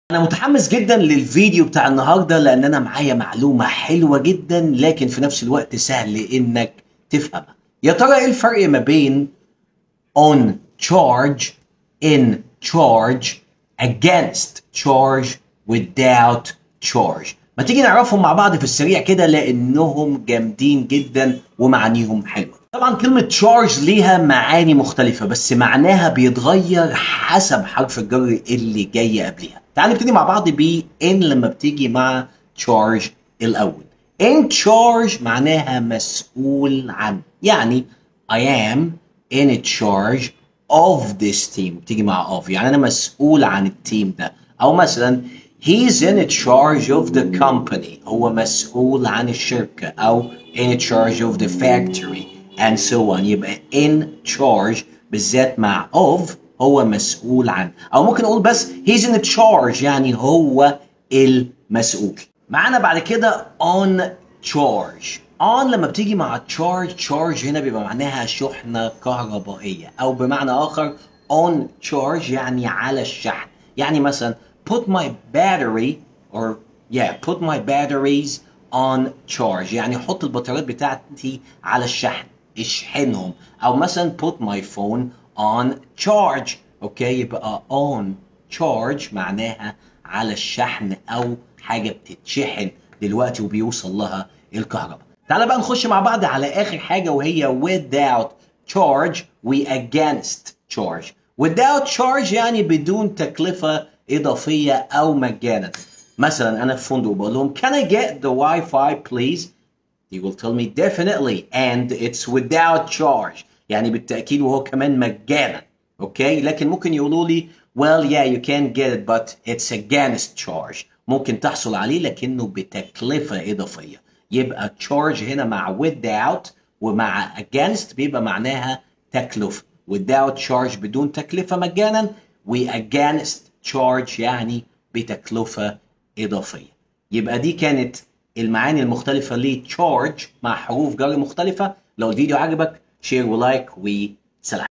انا متحمس جدا للفيديو بتاع النهارده لان انا معايا معلومه حلوه جدا لكن في نفس الوقت سهل انك تفهمها يا ترى ايه الفرق ما بين on charge in charge against charge without charge ما تيجي نعرفهم مع بعض في السريع كده لانهم جامدين جدا ومعانيهم حلوه طبعا كلمة charge ليها معاني مختلفة بس معناها بيتغير حسب حرف الجر اللي جاي قبلها تعال نبتدي مع بعض ب in لما بتيجي مع charge الأول in charge معناها مسؤول عن يعني I am in charge of this team بتيجي مع of يعني أنا مسؤول عن التيم ده أو مثلا He's in charge of the company هو مسؤول عن الشركة أو in charge of the factory and so on يبقى in charge بالذات مع of هو مسؤول عن أو ممكن أقول بس he's in charge يعني هو المسؤول معانا بعد كده on charge on لما بتيجي مع charge charge هنا بيبقى معناها شحنة كهربائية أو بمعنى آخر on charge يعني على الشحن يعني مثلا put my battery or yeah put my batteries on charge يعني حط البطاريات بتاعتي على الشحن اشحنهم او مثلا put my phone on charge اوكي يبقى on charge معناها على الشحن او حاجه بتتشحن دلوقتي وبيوصل لها الكهرباء تعال بقى نخش مع بعض على اخر حاجه وهي without charge و against charge without charge يعني بدون تكلفه اضافيه او مجانا مثلا انا في فندق بقول لهم can I get the Wi-Fi please They will tell me definitely and it's without charge يعني بالتأكيد وهو كمان مجانا اوكي لكن ممكن يقولوا لي well yeah you can get it but it's against charge ممكن تحصل عليه لكنه بتكلفة إضافية يبقى charge هنا مع without ومع against بيبقى معناها تكلفة without charge بدون تكلفة مجانا و against charge يعني بتكلفة إضافية يبقى دي كانت المعاني المختلفة لتشارج مع حروف جر مختلفة لو الفيديو عجبك شير ولايك وسلام